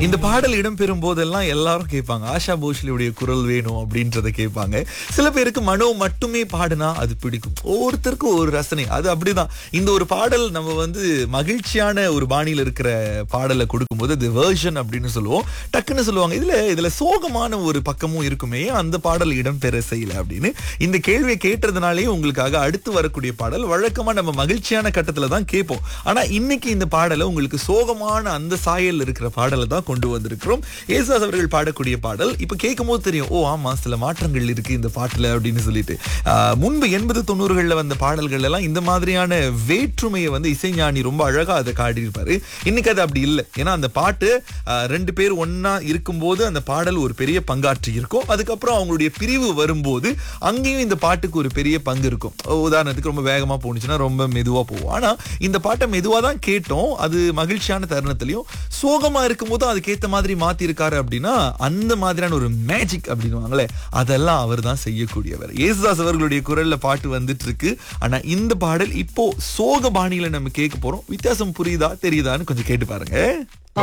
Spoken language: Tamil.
இந்த பாடல் இடம்பெறும் போதெல்லாம் எல்லாரும் கேட்பாங்க ஆஷா போஸ்லியுடைய குரல் வேணும் அப்படின்றத கேட்பாங்க சில பேருக்கு மனோ மட்டுமே பாடினா அது பிடிக்கும் ஒவ்வொருத்தருக்கும் ஒரு ரசனை அது அப்படிதான் இந்த ஒரு பாடல் நம்ம வந்து மகிழ்ச்சியான ஒரு பாணியில இருக்கிற பாடலை கொடுக்கும்போது அது வேர்ஷன் அப்படின்னு சொல்லுவோம் டக்குன்னு சொல்லுவாங்க இதுல இதுல சோகமான ஒரு பக்கமும் இருக்குமே ஏன் அந்த பாடல் இடம்பெற செய்யல அப்படின்னு இந்த கேள்வியை கேட்டதுனாலே உங்களுக்காக அடுத்து வரக்கூடிய பாடல் வழக்கமா நம்ம மகிழ்ச்சியான கட்டத்துல தான் கேட்போம் ஆனா இன்னைக்கு இந்த பாடலை உங்களுக்கு சோகமான அந்த சாயல் இருக்கிற பாடலை தான் கொண்டு வந்திருக்கிறோம் ஏசுதாஸ் அவர்கள் பாடக்கூடிய பாடல் இப்ப கேட்கும் போது தெரியும் ஓ ஆமா சில மாற்றங்கள் இருக்கு இந்த பாட்டுல அப்படின்னு சொல்லிட்டு ஆஹ், முன்பு எண்பது தொண்ணூறுகள்ல வந்த பாடல்கள் எல்லாம் இந்த மாதிரியான வேற்றுமையை வந்து இசைஞானி ரொம்ப அழகா அதை காட்டியிருப்பாரு இன்னைக்கு அது அப்படி இல்லை ஏன்னா அந்த பாட்டு ஆஹ், ரெண்டு பேர் ஒன்னா இருக்கும்போது அந்த பாடல் ஒரு பெரிய பங்காற்றி இருக்கும் அதுக்கப்புறம் அவங்களுடைய பிரிவு வரும்போது அங்கேயும் இந்த பாட்டுக்கு ஒரு பெரிய பங்கு இருக்கும் உதாரணத்துக்கு ரொம்ப வேகமா போணுச்சுன்னா ரொம்ப மெதுவா போகும் ஆனா இந்த பாட்டை மெதுவா தான் கேட்டோம் அது மகிழ்ச்சியான தருணத்திலையும் சோகமா இருக்கும்போது அதுக்கேத்த மாதிரி மாத்தி இருக்காரு அப்படின்னா அந்த மாதிரியான ஒரு மேஜிக் அப்படின்னுவாங்களே அதெல்லாம் அவர் தான் செய்யக்கூடியவர் ஏசுதாஸ் அவர்களுடைய குரல்ல பாட்டு வந்துட்டு இருக்கு ஆனா இந்த பாடல் இப்போ சோக பாணியில நம்ம கேட்க போறோம் வித்தியாசம் புரியுதா தெரியுதான்னு கொஞ்சம் கேட்டு பாருங்க